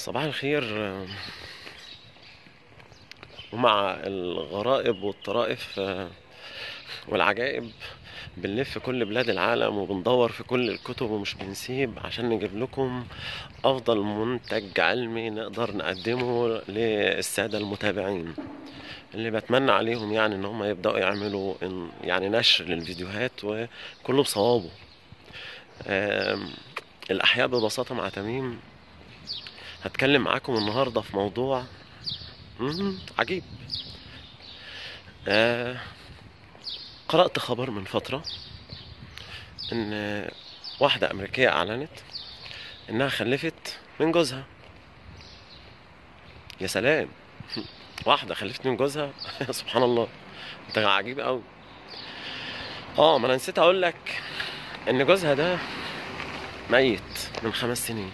صباح الخير ومع الغرائب والطرائف والعجائب بنلف في كل بلاد العالم وبندور في كل الكتب ومش بنسيب عشان نجيب لكم أفضل منتج علمي نقدر نقدمه للسادة المتابعين اللي بتمنى عليهم يعني ان هم يبدأوا يعملوا إن- يعني نشر للفيديوهات وكله بصوابه آم، الأحياء ببساطة مع تميم هتكلم معاكم النهاردة في موضوع مم، عجيب آه قرأت خبر من فترة إن واحدة أمريكية أعلنت إنها خلفت من جوزها يا سلام واحدة خلفت من جوزها سبحان الله ده عجيب أوي اه ما أنا نسيت أقول لك إن جوزها ده ميت من خمس سنين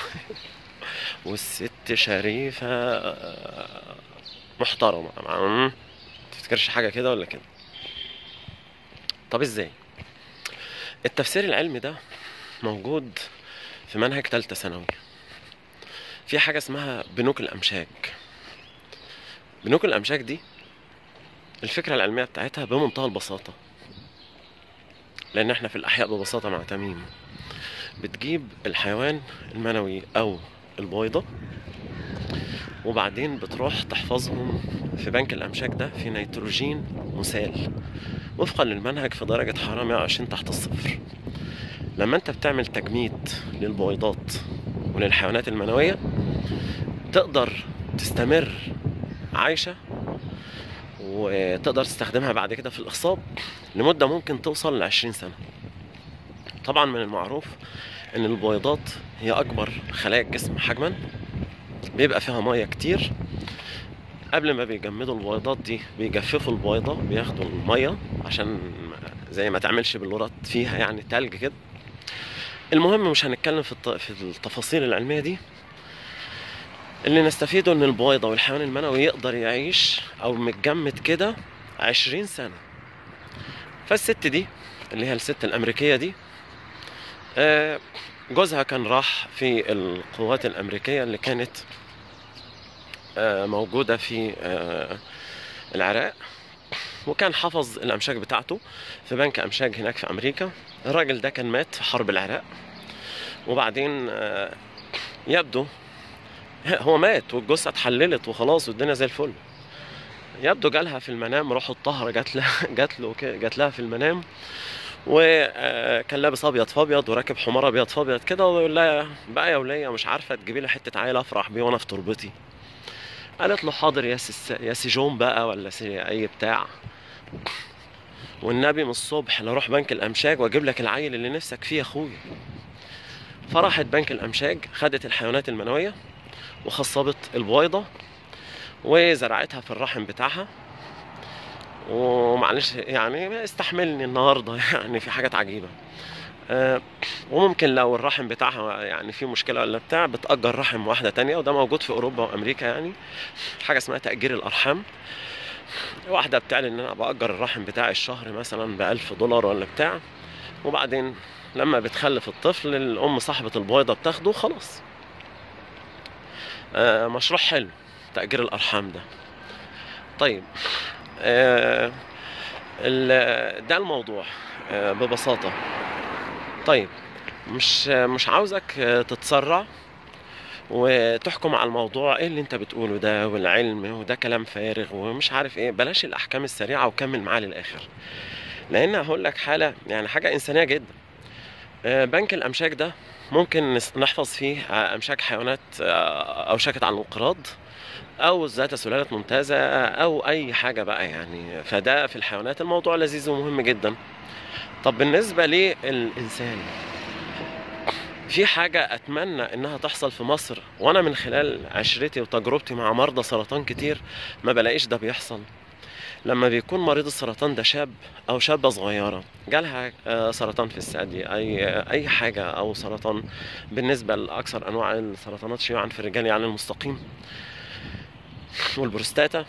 والست شريفة آه، محترمة ما تفتكرش حاجة كده ولا كده طب ازاي التفسير العلمي ده موجود في منهج تالتة ثانوي في حاجة اسمها بنوك الأمشاج بنوك الأمشاج دي الفكرة العلمية بتاعتها بمنتهى البساطة لأن احنا في الأحياء ببساطة مع تميم بتجيب الحيوان المنوي أو البويضة وبعدين بتروح تحفظهم في بنك الأمشاج ده في نيتروجين مسال وفقا للمنهج في درجة حرارة 120 تحت الصفر لما انت بتعمل تجميد للبويضات وللحيوانات المنوية تقدر تستمر عايشة وتقدر تستخدمها بعد كده في الإخصاب لمدة ممكن توصل لعشرين سنة طبعا من المعروف ان البويضات هي اكبر خلايا الجسم حجما بيبقى فيها ميه كتير قبل ما بيجمدوا البويضات دي بيجففوا البويضة بياخدوا المية عشان زي ما تعملش بلورات فيها يعني تلج كده المهم مش هنتكلم في الت- في التفاصيل العلمية دي اللي نستفيده ان البويضة والحيوان المنوي يقدر يعيش او متجمد كده عشرين سنة فالست دي اللي هي الست الأمريكية دي آه، جوزها كان راح في القوات الأمريكية اللي كانت آه، موجودة في آه، العراق وكان حفظ الأمشاج بتاعته في بنك أمشاج هناك في أمريكا الراجل ده كان مات في حرب العراق وبعدين آه، يبدو هو مات والجثة اتحللت وخلاص والدنيا زي الفل يبدو جالها في المنام روح الطهرة جات لها جات له كده- جات لها في المنام وكان لابس ابيض في ابيض وراكب حمار ابيض في ابيض كده ويقول لها بقى يا وليه مش عارفه تجيبي لي حته عيل افرح بيه وانا في تربتي قالت له حاضر يا سس يا سي جون بقى ولا سي اي بتاع والنبي من الصبح لاروح بنك الامشاج واجيب لك العيل اللي نفسك فيه يا اخويا فراحت بنك الامشاج خدت الحيوانات المنويه وخصبت البويضه وزرعتها في الرحم بتاعها ومعلش يعني استحملني النهارده يعني في حاجات عجيبه آه، وممكن لو الرحم بتاعها يعني في مشكله ولا بتاع بتأجر رحم واحده تانية وده موجود في اوروبا وامريكا يعني حاجه اسمها تأجير الارحام واحده بتعلن ان انا بأجر الرحم بتاعي الشهر مثلا بألف دولار ولا بتاع وبعدين لما بتخلف الطفل الام صاحبه البويضه بتاخده خلاص آه، مشروع حلو تأجير الارحام ده طيب آه، ال- ده الموضوع آه، ببساطة طيب مش مش عاوزك آه، تتسرع وتحكم على الموضوع ايه اللي انت بتقوله ده والعلم وده كلام فارغ ومش عارف ايه بلاش الاحكام السريعة وكمل معاه للاخر لان هقول لك حالة يعني حاجة انسانية جدا آه، بنك الامشاج ده ممكن نس- نحفظ فيه آه، امشاج حيوانات آه، اوشكت على الانقراض او ذات سلالة ممتازة او اي حاجة بقى يعني فده في الحيوانات الموضوع لذيذ ومهم جدا طب بالنسبة للإنسان في حاجة أتمنى إنها تحصل في مصر وأنا من خلال عشرتي وتجربتي مع مرضى سرطان كتير ما بلاقيش ده بيحصل لما بيكون مريض السرطان ده شاب أو شابة صغيرة جالها آه، سرطان في الثدي أي أي حاجة أو سرطان بالنسبة لأكثر أنواع السرطانات شيوعا في الرجال يعني المستقيم والبروستاتا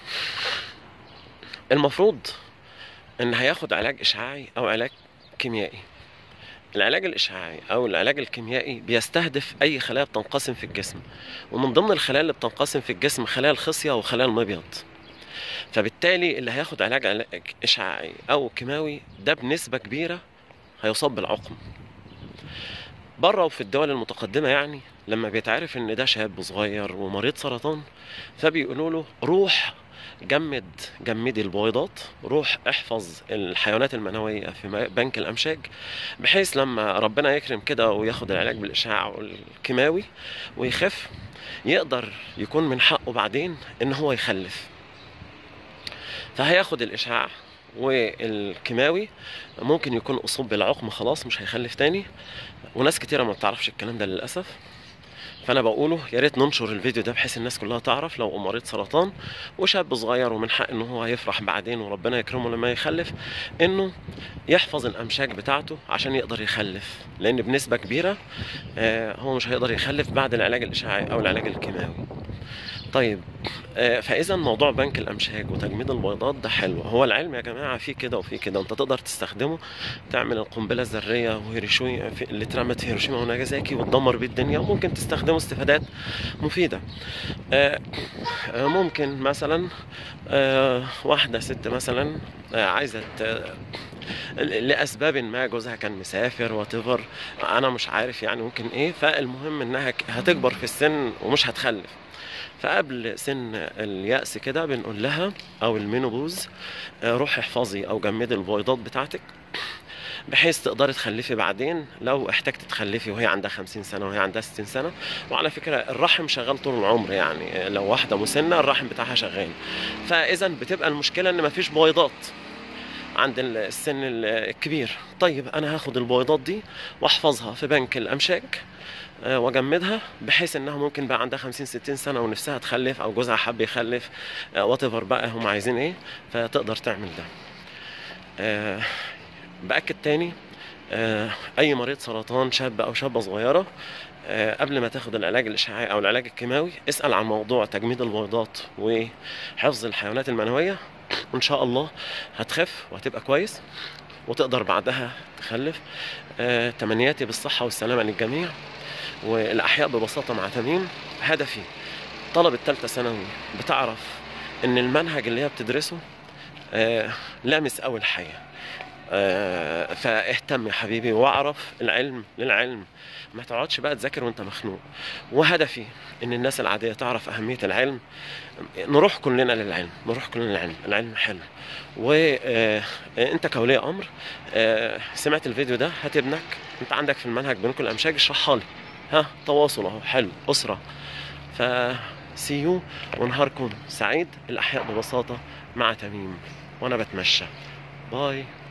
المفروض ان هياخد علاج اشعاعي او علاج كيميائي العلاج الإشعاعي أو العلاج الكيميائي بيستهدف أي خلايا بتنقسم في الجسم ومن ضمن الخلايا اللي بتنقسم في الجسم خلايا الخصية وخلايا المبيض فبالتالي اللي هياخد علاج علاج إشعاعي أو كيماوي ده بنسبة كبيرة هيصاب بالعقم بره وفي الدول المتقدمة يعني لما بيتعرف إن ده شاب صغير ومريض سرطان فبيقولوا له روح جمد جمدي البويضات روح احفظ الحيوانات المنوية في م- بنك الأمشاج بحيث لما ربنا يكرم كده وياخد العلاج بالإشعاع والكيماوي ويخف يقدر يكون من حقه بعدين إن هو يخلف فهياخد الإشعاع والكيماوي ممكن يكون أصيب بالعقم خلاص مش هيخلف تاني وناس كتيرة ما بتعرفش الكلام ده للأسف فانا بقوله يا ريت ننشر الفيديو ده بحيث الناس كلها تعرف لو مريض سرطان وشاب صغير ومن حق ان هو هيفرح بعدين وربنا يكرمه لما يخلف انه يحفظ الامشاج بتاعته عشان يقدر يخلف لان بنسبه كبيره آه، هو مش هيقدر يخلف بعد العلاج الاشعاعي او العلاج الكيماوي طيب آه، فاذا موضوع بنك الامشاج وتجميد البيضات ده حلو هو العلم يا جماعه فيه كده وفيه كده انت تقدر تستخدمه تعمل القنبله الذريه وهيروشيما في- اللي اترمت في هيروشيما وناجازاكي وتدمر بيه الدنيا وممكن تستخدمه استفادات مفيده آه، آه، ممكن مثلا آه، واحده ست مثلا آه، عايزه ت- لاسباب ما جوزها كان مسافر واتيفر انا مش عارف يعني ممكن ايه فالمهم انها ك- هتكبر في السن ومش هتخلف فقبل سن اليأس كده بنقول لها او المينوبوز آه، روحي احفظي او جمدي البويضات بتاعتك بحيث تقدري تخلفي بعدين لو احتجتي تخلفي وهي عندها 50 سنه وهي عندها 60 سنه وعلى فكره الرحم شغال طول العمر يعني لو واحده مسنه الرحم بتاعها شغال فاذا بتبقى المشكله ان مفيش بويضات عند ال- السن ال- الكبير طيب انا هاخد البويضات دي واحفظها في بنك الامشاج آه، واجمدها بحيث انها ممكن بقى عندها 50 60 سنه ونفسها تخلف او جوزها حب يخلف وات بقى هم عايزين ايه فتقدر تعمل ده آه، باكد تاني آه، اي مريض سرطان شاب او شابه صغيره آه، قبل ما تاخد العلاج الاشعاعي او العلاج الكيماوي اسال عن موضوع تجميد البويضات وحفظ الحيوانات المنويه وان شاء الله هتخف وهتبقى كويس وتقدر بعدها تخلف آه، تمنياتي بالصحه والسلامه للجميع والاحياء ببساطه مع تميم هدفي طلبة ثالثه ثانوي بتعرف ان المنهج اللي هي بتدرسه آه، لامس قوي الحياه آه، فاهتم يا حبيبي واعرف العلم للعلم ما تقعدش بقى تذاكر وانت مخنوق وهدفي ان الناس العاديه تعرف اهميه العلم نروح كلنا للعلم نروح كلنا للعلم العلم حلو وانت كولي امر آه، سمعت الفيديو ده هات ابنك انت عندك في المنهج بنك الامشاج اشرحها لي ها تواصل اهو حلو اسره ف سي يو ونهاركم سعيد الاحياء ببساطه مع تميم وانا بتمشى باي